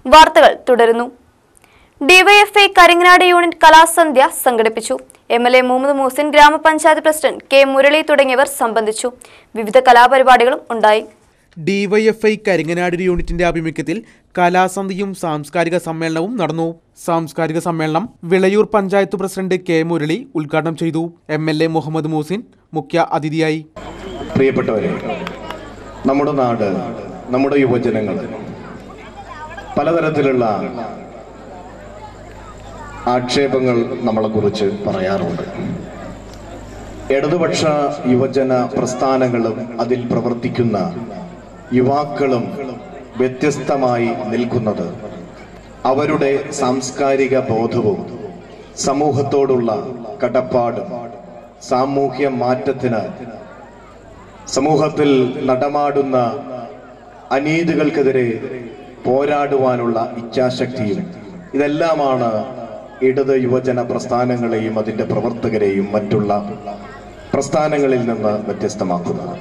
വാർത്തകൾ തുടരുന്നു DYFI Karinganad unit Kalasandhya സംഘടിപ്പിച്ചു M L A Muhammad Muhsin ഗ്രാമപഞ്ചായത്ത് പ്രസിഡന്റ് കെ മുരളി തുടങ്ങിയവർ സംബന്ധിച്ചു വിവിധ കലാപരിപാടികളും ഉണ്ടായി ഡിവൈഎഫ്ഐ കരിങ്ങനാട് യൂണിറ്റിന്റെ ആഭിമുഖ്യത്തിൽ കലാസന്ധിയും സാംസ്കാരിക സമ്മേളനവും നടന്നു സാംസ്കാരിക സമ്മേളനം വിളയൂർ പഞ്ചായത്ത് പ്രസിഡന്റ് കെ മുരളി ഉദ്ഘാടനം ചെയ്തു M L A Muhammad Muhsin മുഖ്യ അതിഥിയായി പ്രിയപ്പെട്ടവരെ നമ്മുടെ നാട് നമ്മുടെ യുവജനങ്ങൾ പലതരത്തിലുള്ള ആക്ഷേപങ്ങൾ നമ്മളെക്കുറിച്ച് പറയാറുണ്ട് ഇടതുപക്ഷ യുവജന പ്രസ്ഥാനങ്ങളും അതിൽ പ്രവർത്തിക്കുന്ന യുവാക്കളും വ്യത്യസ്തമായി നിൽക്കുന്നത് അവരുടെ സാംസ്കാരിക ബോധവും സമൂഹത്തോടുള്ള കടപ്പാടും സാമൂഹ്യ മാറ്റത്തിന് സമൂഹത്തിൽ നടമാടുന്ന അനീതികൾക്കെതിരെ പോരാടുവാനുള്ള ഇച്ഛാശക്തിയും ഇതെല്ലാമാണ് ഇടത് യുവജന പ്രസ്ഥാനങ്ങളെയും അതിൻ്റെ പ്രവർത്തകരെയും മറ്റുള്ള പ്രസ്ഥാനങ്ങളിൽ നിന്ന് വ്യത്യസ്തമാക്കുന്നത്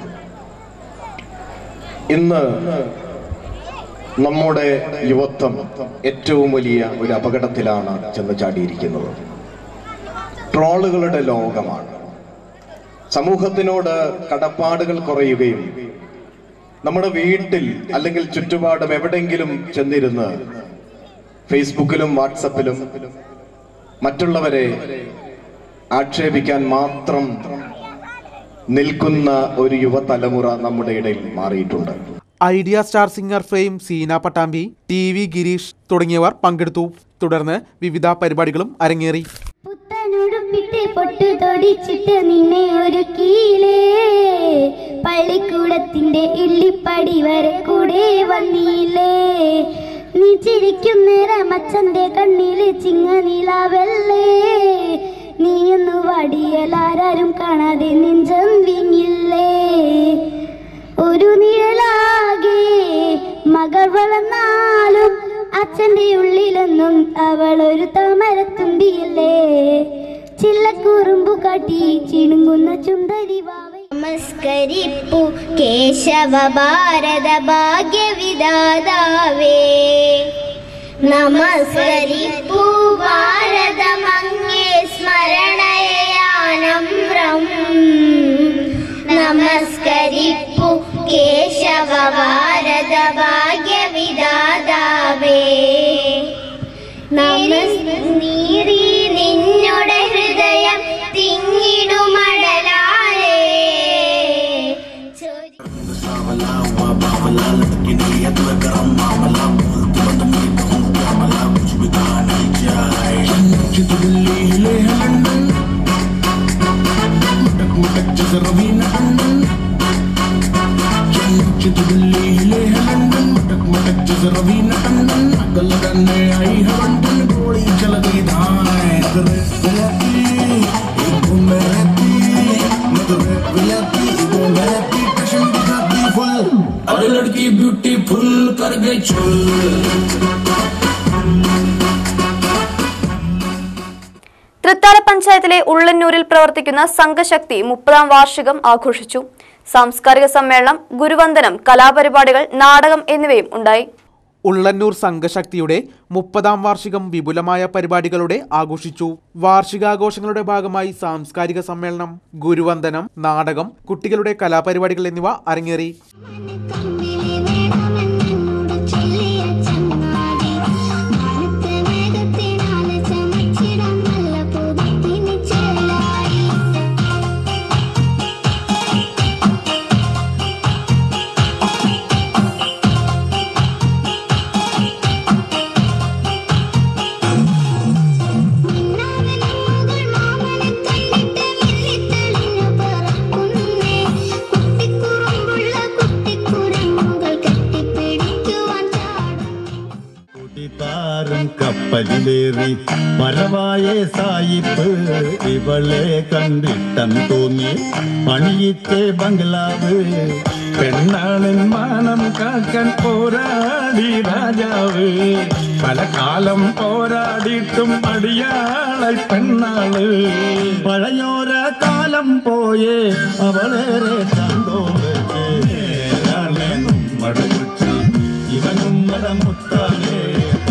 ഇന്ന് നമ്മുടെ യുവത്വം ഏറ്റവും വലിയ ഒരു അപകടത്തിലാണ് ചെന്ന് ചാടിയിരിക്കുന്നത് ട്രോളുകളുടെ ലോകമാണ് സമൂഹത്തിനോട് കടപ്പാടുകൾ കുറയുകയും നമ്മുടെ വീട്ടിൽ അല്ലെങ്കിൽ ചുറ്റുപാടും എവിടെയെങ്കിലും ചെന്നിരുന്ന് ഫേസ്ബുക്കിലും വാട്സപ്പിലും മറ്റുള്ളവരെ ആക്ഷേപിക്കാൻ മാത്രം നിൽക്കുന്ന ഒരു യുവതലമുറ നമ്മുടെ ഇടയിൽ മാറിയിട്ടുണ്ട് Idea star singer frame Seena Pattambi T V Girish തുടങ്ങിയവർ പങ്കെടുത്തു തുടർന്ന് വിവിധ പരിപാടികളും അരങ്ങേറി പുത്തനുടുപ്പിട്ട് പൊട്ടു തൊടിച്ചിട്ട് നിന്നെ ഒരുക്കിയില്ലേ പള്ളിക്കൂടത്തിന്റെ ഇള്ളിപ്പടി വരെ കൂടെ വന്നില്ലേ നീ ചിരിക്കും നേരം അച്ഛന്റെ കണ്ണില് ചിങ്ങ നിലാവല്ലേ നീയൊന്നു വടിയലാരും കാണാതെ നെഞ്ചം വിങ്ങില്ലേ ഒരു നിഴലാകെ മകൾ വളർന്നാലും അച്ഛന്റെ ഉള്ളിലൊന്നും അവൾ ഒരു താമരത്തുമ്പിയല്ലേ ചില്ലക്കുറുമ്പു കാട്ടി ചിണുങ്ങുന്ന ചുണ്ടരി നമസ്കരിപ്പു കേശവ ഭാരത ഭാഗ്യവിദാതാവേ നമസ്കരിപ്പു ഭാരതമങ്ങേ സ്മരണയാനമ്രം നമസ്കരിപ്പു കേശവ ഭാരത ഭാഗ്യവിദാതാവേ നീറി നിന്നുടെ ഹൃദയം തിങ്ങിടുമടലാലേ ചൊരി अरे लड़की ब्यूटीफुल कर गई चुल തൃത്താല പഞ്ചായത്തിലെ ഉള്ളന്നൂരിൽ പ്രവർത്തിക്കുന്ന സംഘശക്തി മുപ്പതാം വാർഷികം ആഘോഷിച്ചു സാംസ്കാരിക സമ്മേളനം ഗുരുവന്ദനം കലാപരിപാടികൾ നാടകം എന്നിവയും ഉണ്ടായി ഉള്ളന്നൂർ സംഘശക്തിയുടെ മുപ്പതാം വാർഷികം വിപുലമായ പരിപാടികളോടെ ആഘോഷിച്ചു വാർഷികാഘോഷങ്ങളുടെ ഭാഗമായി സാംസ്കാരിക സമ്മേളനം ഗുരുവന്ദനം നാടകം കുട്ടികളുടെ കലാപരിപാടികൾ എന്നിവ അരങ്ങേറി കണ്ണിലെ വേണമെന്നോട് ചൊല്ലിയ ചങ്ങാതി മാനത്തെ വേഗത്തിനാലെ ചമച്ചിടാൻ നല്ല പുതപ്പിന് ചേലായി മിന്നാമിനുങ്ങുകൾ മാമനെ കണ്ടിട്ട് മിന്നിത്തെളിഞ്ഞു പറക്കുന്നേ കുട്ടിക്കുറുമ്പുള്ള കുട്ടിക്കുരങ്ങുകൾ കെട്ടിപ്പിടിക്കുവാൻ ചാടും താരം കപ്പലിലേറി മരവായ സായിപ്പ് ഇവളെ കണ്ടിട്ടം തോന്നി പണിയിച്ചേ ബംഗ്ലാവ് പെണ്ണാളൻ മാനം കാക്കാൻ പോരാടി രാജാവ് പല കാലം പോരാടിയിട്ടും അടിയാളായി പെണ്ണാള് പഴയോര കാലം പോയേ അവളേറെ സന്തോഷേ മടമുച്ച് ഇവനും മടമുത്താനേ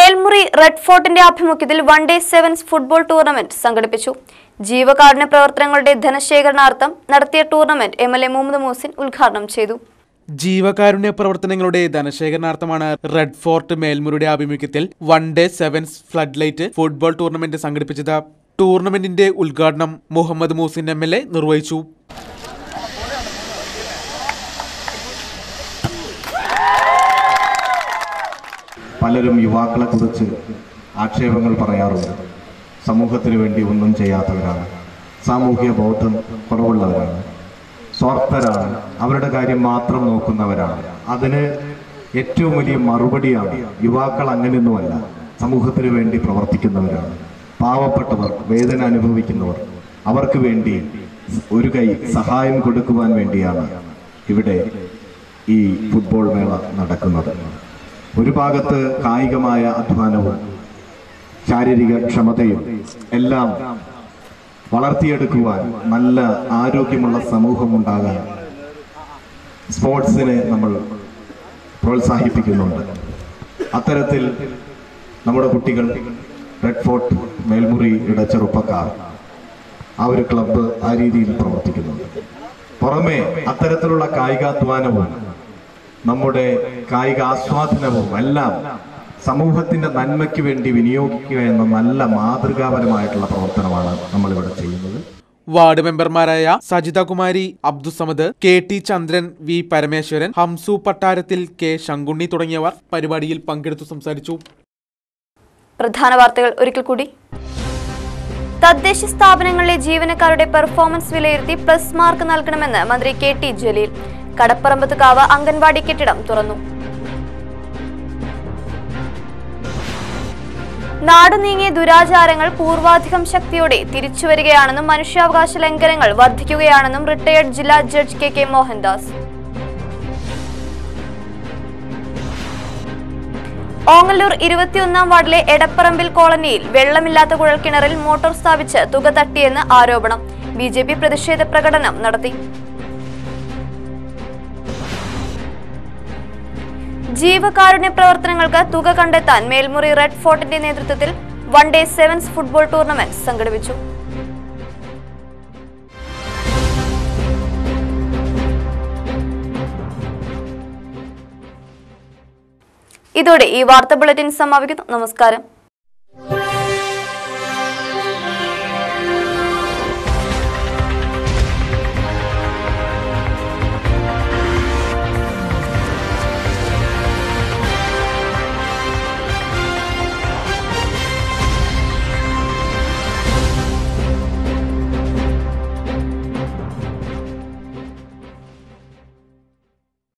മേൽമുറി റെഡ് ഫോർട്ടിന്റെ ആഭിമുഖ്യത്തിൽ one day sevens football tournament സംഘടിപ്പിച്ചു ജീവകാരുണ്യ പ്രവർത്തനങ്ങളുടെ ധനശേഖരണാർത്ഥം നടത്തിയ tournament M L A Muhammad Muhsin ഉദ്ഘാടനം ചെയ്തു ജീവകാരുണ്യ പ്രവർത്തനങ്ങളുടെ ധനശേഖരണാർത്ഥമാണ് റെഡ് ഫോർട്ട് മേൽമുറിയുടെ ആഭിമുഖ്യത്തിൽ one day sevens flood light football tournament സംഘടിപ്പിച്ചത് ടൂർണമെന്റിന്റെ ഉദ്ഘാടനം Muhammad Muhsin M L A നിർവഹിച്ചു പലരും യുവാക്കളെ കുറിച്ച് ആക്ഷേപങ്ങൾ പറയാറുണ്ട് സമൂഹത്തിന് വേണ്ടി ഒന്നും ചെയ്യാത്തവരാണ് സാമൂഹ്യ ബോധം കുറവുള്ളവരാണ് സ്വാർത്ഥരാണ് അവരുടെ കാര്യം മാത്രം നോക്കുന്നവരാണ് അതിന് ഏറ്റവും വലിയ മറുപടിയാണ് യുവാക്കൾ അങ്ങനെയൊന്നുമല്ല സമൂഹത്തിന് വേണ്ടി പ്രവർത്തിക്കുന്നവരാണ് പാവപ്പെട്ടവർ വേദന അനുഭവിക്കുന്നവർ അവർക്ക് വേണ്ടി ഒരു കൈ സഹായം കൊടുക്കുവാൻ വേണ്ടിയാണ് ഇവിടെ ഈ ഫുട്ബോൾ മേള നടക്കുന്നത് ഒരു ഭാഗത്ത് കായികമായ അധ്വാനവും ശാരീരിക ക്ഷമതയും എല്ലാം വളർത്തിയെടുക്കുവാൻ നല്ല ആരോഗ്യമുള്ള സമൂഹം ഉണ്ടാകാൻ സ്പോർട്സിനെ നമ്മൾ പ്രോത്സാഹിപ്പിക്കുന്നുണ്ട് അത്തരത്തിൽ നമ്മുടെ കുട്ടികൾ റെഡ് ഫോർട്ട് മേൽമുറിയുടെ ചെറുപ്പക്കാർ ആ ഒരു ക്ലബ്ബ് ആ രീതിയിൽ പ്രവർത്തിക്കുന്നുണ്ട് പുറമെ അത്തരത്തിലുള്ള കായികാധ്വാനവും നമ്മുടെ കായിക ആസ്വാദനവും എല്ലാം സമൂഹത്തിന്റെ നന്മയ്ക്ക് വേണ്ടി വിനിയോഗിക്കുക എന്ന നല്ല മാതൃകാപരമായിട്ടുള്ള പ്രവർത്തനമാണ് നമ്മളിവിടെ ചെയ്യുന്നത് വാർഡ് മെമ്പർമാരായ Sajitha Kumari Abdussamad K T Chandran V Parameswaran Hamsu Pattarathil K Sankunni തുടങ്ങിയവർ പരിപാടിയിൽ പങ്കെടുത്തു സംസാരിച്ചു പ്രധാന വാർത്തകൾ ഒരിക്കൽ കൂടി തദ്ദേശ സ്ഥാപനങ്ങളിലെ ജീവനക്കാരുടെ പെർഫോമൻസ് വിലയിരുത്തി പ്ലസ് മാർക്ക് നൽകണമെന്ന് മന്ത്രി കെ ടി ജലീൽ കടപ്പറമ്പത്ത് കാവ് അംഗൻവാടി കെട്ടിടം തുറന്നു നാടു നീങ്ങിയ ദുരാചാരങ്ങൾ പൂർവാധികം ശക്തിയോടെ തിരിച്ചുവരികയാണെന്നും മനുഷ്യാവകാശ ലംഘനങ്ങൾ വർദ്ധിക്കുകയാണെന്നും റിട്ടയർഡ് ജില്ലാ judge K K Mohandas Ongallur ഇരുപത്തിയൊന്നാം വാർഡിലെ എടപ്പറമ്പിൽ കോളനിയിൽ വെള്ളമില്ലാത്ത കുഴൽക്കിണറിൽ മോട്ടോർ സ്ഥാപിച്ച് തുക തട്ടിയെന്ന് ആരോപണം ബി ജെ പി പ്രതിഷേധ പ്രകടനം നടത്തി ജീവകാരുണ്യ പ്രവർത്തനങ്ങൾക്ക് തുക കണ്ടെത്താൻ മേൽമുറി റെഡ് ഫോർട്ടിന്റെ നേതൃത്വത്തിൽ one day sevens football tournament സംഘടിപ്പിച്ചു ഇതോടെ ഈ വാർത്താ ബുള്ളറ്റിൻ സമാപിക്കുന്നു നമസ്കാരം